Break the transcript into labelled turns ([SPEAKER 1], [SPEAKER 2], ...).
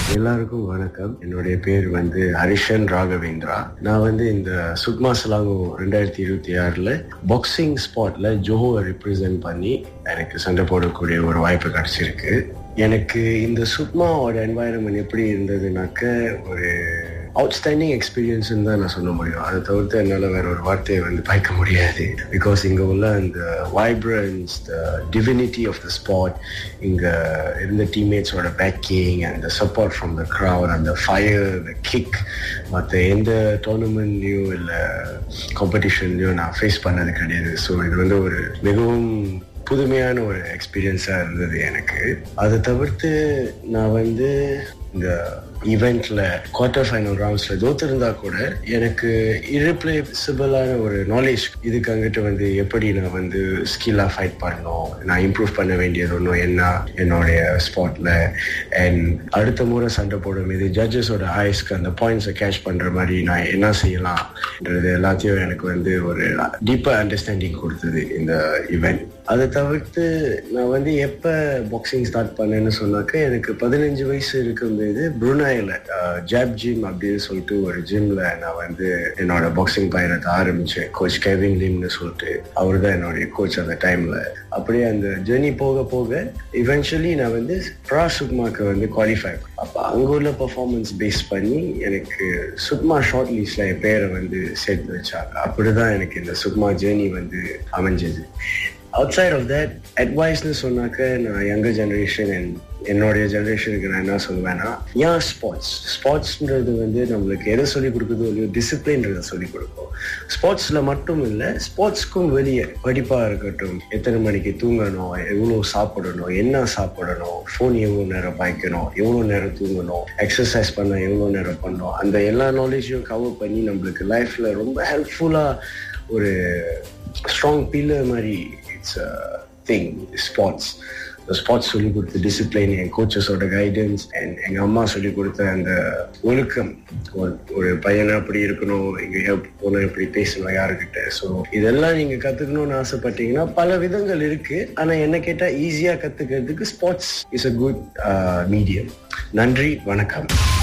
[SPEAKER 1] எல்லாருக்கும் வணக்கம் என்னுடைய பேர் வந்து ஹரிஷன் ராகவேந்திரா நான் வந்து இந்த சுக்மா சலாங்கோ ரெண்டாயிரத்தி இருபத்தி ஆறுல பாக்ஸிங் ஸ்பாட்ல ஜோஹோவை ரிப்ரசென்ட் பண்ணி எனக்கு சண்டை போடக்கூடிய ஒரு வாய்ப்பு கிடைச்சிருக்கு எனக்கு இந்த சுக்மாவோட என்வாயரன்மெண்ட் எப்படி இருந்ததுனாக்க ஒரு அவுட்ஸ்டாண்டிங் எக்ஸ்பீரியன்ஸ் தான் நான் சொல்ல முடியும் அதை தவிர்த்து என்னால் வேற ஒரு வார்த்தையை வந்து பாய்க்க முடியாது பிகாஸ் இங்கே உள்ள அந்த vibrance the divinity of the spot இங்கே இருந்த டீம்மேட்ஸோட பேக்கிங் அந்த சப்போர்ட் ஃப்ரம் த க்ரௌட் அந்த ஃபயர் த கிக் மற்ற எந்த டோர்னமெண்ட்லேயும் இல்லை காம்படிஷன்லையும் நான் ஃபேஸ் பண்ணது கிடையாது ஸோ இது வந்து ஒரு மிகவும் புதுமையான ஒரு எக்ஸ்பீரியன்ஸாக இருந்தது எனக்கு அதை தவிர்த்து நான் வந்து இந்த ஈவெண்ட்ல குவார்டர் ஃபைனல் ரவுண்ட்ஸ்ல தோத்திருந்தா கூட எனக்கு irreplaceable-ஆன ஒரு நாலேஜ் இதுக்கு அங்கிட்ட வந்து எப்படி நான் வந்து ஸ்கில்லாக ஃபைட் பண்ணணும் நான் இம்ப்ரூவ் பண்ண வேண்டியது ஒன்றும் என்ன என்னுடைய ஸ்பாட்ல அண்ட் அடுத்த முறை சண்டை போடும் இது ஜட்ஜஸோட ஐஸ்க்கு அந்த பாயிண்ட்ஸை கேட்ச் பண்ற மாதிரி நான் என்ன செய்யலாம்ன்றது எல்லாத்தையும் எனக்கு வந்து ஒரு டீப்பர் அண்டர்ஸ்டாண்டிங் கொடுத்தது இந்த ஈவெண்ட் அதை தவிர்த்து நான் வந்து எப்போ பாக்ஸிங் ஸ்டார்ட் பண்ணேன்னு சொன்னாக்க எனக்கு பதினஞ்சு வயசு இருக்கும்போது புருனாயில் ஜாப் ஜிம் அப்படின்னு சொல்லிட்டு ஒரு ஜிம்ல நான் வந்து என்னோட பாக்ஸிங் பயணத்தை ஆரம்பிச்சேன் கோச் கெவின் லிம்னு சொல்லிட்டு அவர் தான் என்னுடைய கோச் அந்த டைம்ல அப்படியே அந்த ஜேர்னி போக போக இவென்ச்சுவலி நான் வந்து ப்ரா சுக்மாக்கு வந்து குவாலிஃபை அப்போ அங்கே உள்ள பர்ஃபார்மன்ஸ் பேஸ் பண்ணி எனக்கு சுக்மா ஷார்ட் லிஸ்ட்ல என் பேரை வந்து சேர்த்து வச்சாங்க அப்படிதான் எனக்கு இந்த சுக்மா ஜேர்னி வந்து அமைஞ்சது அவுட்சைட் ஆஃப் தட் அட்வைஸ்னு சொன்னாக்க நான் யங்கர் ஜென்ரேஷன் அண்ட் என்னுடைய ஜென்ரேஷனுக்கு நான் என்ன சொல்லுவேன்னா ஏன் ஸ்போர்ட்ஸ் ஸ்போர்ட்ஸ்ன்றது வந்து நம்மளுக்கு எதை சொல்லிக் கொடுக்குதோ இல்லையோ டிசிப்ளின்றதை சொல்லிக் கொடுக்கும் ஸ்போர்ட்ஸில் மட்டும் இல்லை ஸ்போர்ட்ஸ்க்கும் வெளியே படிப்பாக இருக்கட்டும் எத்தனை மணிக்கு தூங்கணும் எவ்வளோ சாப்பிடணும் என்ன சாப்பிடணும் ஃபோன் எவ்வளோ நேரம் பாய்க்கணும் எவ்வளோ நேரம் தூங்கணும் எக்ஸசைஸ் பண்ண எவ்வளோ நேரம் பண்ணணும் அந்த எல்லா நாலேஜையும் கவர் பண்ணி நம்மளுக்கு லைஃப்பில் ரொம்ப ஹெல்ப்ஃபுல்லாக ஒரு ஸ்ட்ராங் பில்லர் மாதிரி இட்ஸ் திங் ஸ்பாட்ஸ் ஸ்பாட்ஸ் சொல்லி கொடுத்த டிசிப்ளின் என் கோச்சஸோட கைடன்ஸ் அண்ட் எங்கள் அம்மா சொல்லி கொடுத்த அந்த ஒழுக்கம் ஒரு- ஒரு பையனை அப்படி இருக்கணும் எங்கேயோ போனால் எப்படி பேசணும் யாருக்கிட்ட ஸோ இதெல்லாம் நீங்கள் கற்றுக்கணும்னு ஆசைப்பட்டீங்கன்னா பல விதங்கள் இருக்கு ஆனால் என்ன கேட்டால் ஈஸியாக கற்றுக்கிறதுக்கு sports is a good medium நன்றி வணக்கம்